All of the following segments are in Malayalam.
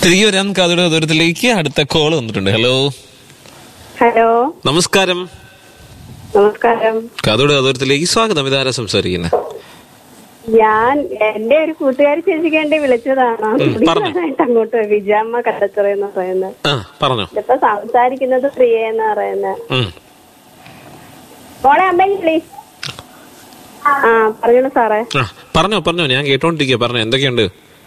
തിരികെ വരാം കാതോട് ദൂരത്തിലേക്ക് അടുത്ത കോൾ വന്നിട്ടുണ്ട് ഹലോ ഹലോ നമസ്കാരം നമസ്കാരം കാതോട് ദൂരത്തിലേക്ക് സ്വാഗതം ഇതാരാ സംസാരിക്കുന്നത് ഞാൻ എന്റെ ഒരു കൂട്ടുകാരി ചേച്ചിക്ക് വേണ്ടി വിളിച്ചതാണ് പറഞ്ഞോ. വിളിച്ചതായിട്ട് അങ്ങോട്ട് വിജയമ്മ കടച്ചറ എന്ന് പറയുന്നത് ആ പറഞ്ഞോ ഇതിപ്പോ സംസാരിക്കുന്നത് പ്രിയ എന്ന് പറയുന്നത് ഉം. മോളെ അമ്മയും വിളി ആ പറഞ്ഞോളൂ സാറേ ആ പറഞ്ഞോ പറഞ്ഞോ ഞാൻ കേട്ടോണ്ടിരിക്കുക പറഞ്ഞോ എന്തൊക്കെയുണ്ട്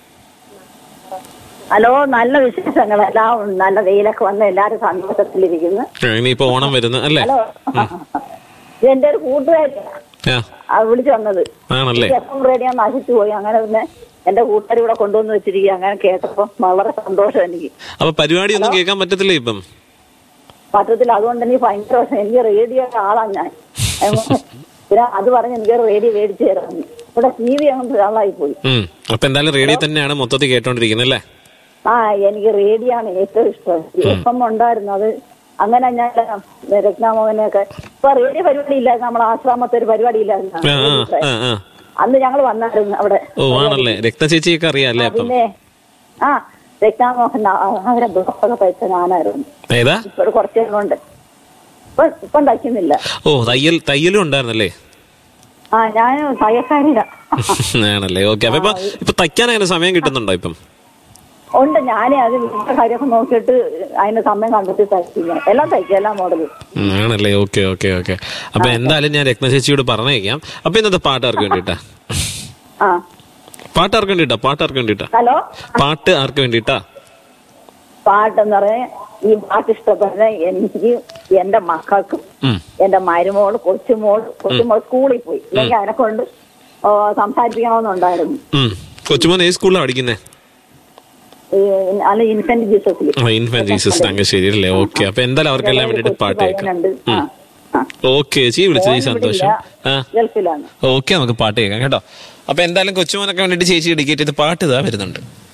ഹലോ നല്ല വിശേഷങ്ങളെല്ലാം നല്ല വെയിലൊക്കെ വന്ന് എല്ലാരും സന്തോഷത്തിലിരിക്കുന്നു ആ, ഇനിയിപ്പോ ഓണം വരുന്നു അല്ലേ ഹലോ ഇത് എന്റെ ഒരു കൂട്ടുകാരിയാ ആ ആ വിളിച്ചു വന്നത് ആണല്ലേ എപ്പം റേഡിയോ നശിച്ചു പോയി അങ്ങനെ പിന്നെ എന്റെ കൂട്ടുകാർ ഇവിടെ കൊണ്ടുവന്ന് വെച്ചിരിക്കുക അങ്ങനെ കേട്ടപ്പോ വളരെ സന്തോഷം എനിക്ക് അപ്പൊ പരിപാടി ഒന്നും കേൾക്കാൻ പറ്റത്തില്ല ഇപ്പം പത്രത്തിൽ അതുകൊണ്ട് എനിക്ക് ഭയങ്കര വിഷമം. എനിക്ക് റേഡിയോ ആളാ ഞാൻ എങ്ങനെ- പിന്നെ അത് പറഞ്ഞ് എനിക്ക് റേഡിയോ മേടിച്ചു തരാം ഇവിടെ ടി വി അങ്ങോട്ട് ആളായി പോയി ഉം. അപ്പൊ എന്തായാലും റേഡിയോ തന്നെയാണ് മൊത്തത്തിൽ കേട്ടോണ്ടിരിക്കുന്നത് അല്ലേ ആ എനിക്ക് റേഡിയോ ആണ് ഏറ്റവും ഇഷ്ടം എപ്പം ഉണ്ടായിരുന്നു അത് അങ്ങനെ ഞാൻ രത്നാമോഹനെയൊക്കെ ഇപ്പൊ റേഡിയോ പരിപാടി ഇല്ലായിരുന്നു നമ്മുടെ ആശ്രമത്തെ ഒരു പരിപാടി ആ ഇല്ലായിരുന്നു ആ ആ ആ അന്ന് ഞങ്ങൾ വന്നായിരുന്നു അവിടെ ഓ ആണല്ലേ രക്തചേച്ചിയൊക്കെ അറിയാം അല്ലേ അപ്പം പിന്നെ ആ രത്നാമോഹൻ ആ- അവരെ ദുഃഖമൊക്കെ തയ്ച്ച ഞാനായിരുന്നു ഏതാ ഇപ്പൊ കുറച്ചു കൊണ്ട് ഇപ്പൊ ഇപ്പം തയ്ക്കുന്നില്ല ഓ തയ്യൽ തയ്യലും ഉണ്ടായിരുന്നല്ലേ ആ ഞാൻ തയ്യക്കാരില്ല ആണല്ലേ ഓക്കെ അപ്പൊ ഇപ്പൊ ഇപ്പൊ തയ്ക്കാൻ അങ്ങനെ സമയം കിട്ടുന്നുണ്ടോ ഇപ്പം ഉണ്ട് ഞാനേ അത് വീട്ടിലെ കാര്യമൊക്കെ നോക്കിയിട്ട് അതിന് സമയം കണ്ടെത്തി തയ്ക്കും എല്ലാം തയ്ക്കും എല്ലാ മോഡലും ഉം, ആണല്ലേ ഓക്കെ ഓക്കെ ഓക്കെ അപ്പൊ എന്തായാലും ഞാൻ രത്നചേച്ചിയോട് പറഞ്ഞേക്കാം അപ്പൊ ഇന്നത്തെ പാട്ട് ആർക്ക് വേണ്ടിട്ടാ ആ പാട്ട് ആർക്ക് വേണ്ടിട്ടാ പാട്ട് ആർക്ക് വേണ്ടിട്ടാ ഹലോ പാട്ട് ആർക്ക് വേണ്ടിട്ടാ പാട്ടെന്ന് പറഞ്ഞ ഈ പാട്ട് ഇഷ്ടപ്പെടുന്ന എനിക്ക് എന്റെ മക്കൾക്കും ഉം. എന്റെ മരുമോൾ കൊച്ചുമോൾ കൊച്ചുമോൾ സ്കൂളിൽ പോയി അല്ലെങ്കിൽ അതിനെ കൊണ്ട് ഓ, സംസാരിപ്പിക്കണമെന്നുണ്ടായിരുന്നു ഉം. കൊച്ചുമോൻ ഏത് സ്കൂളിലാണ് പഠിക്കുന്നേ ഈ അല്ല ഇൻഫന്റ് ജീസസിൽ ഇൻഫന്റ് ജീസസ് തങ്കശ്ശേരി അല്ലേ ഓക്കെ അപ്പൊ എന്തായാലും അവർക്കെല്ലാം വേണ്ടിട്ട് പാട്ട് കേൾക്കാം ആ ആ ഓക്കെ ചീ വിളിച്ചത് ഈ സന്തോഷം ആ ഗൾഫിലാണ് ഓക്കെ നമുക്ക് പാട്ട് കേൾക്കാം കേട്ടോ അപ്പൊ എന്തായാലും കൊച്ചുമോനൊക്കെ വേണ്ടിട്ട് ചേച്ചി ഡെഡിക്കേറ്റ് ചെയ്ത് പാട്ട് ഇതാ വരുന്നുണ്ട്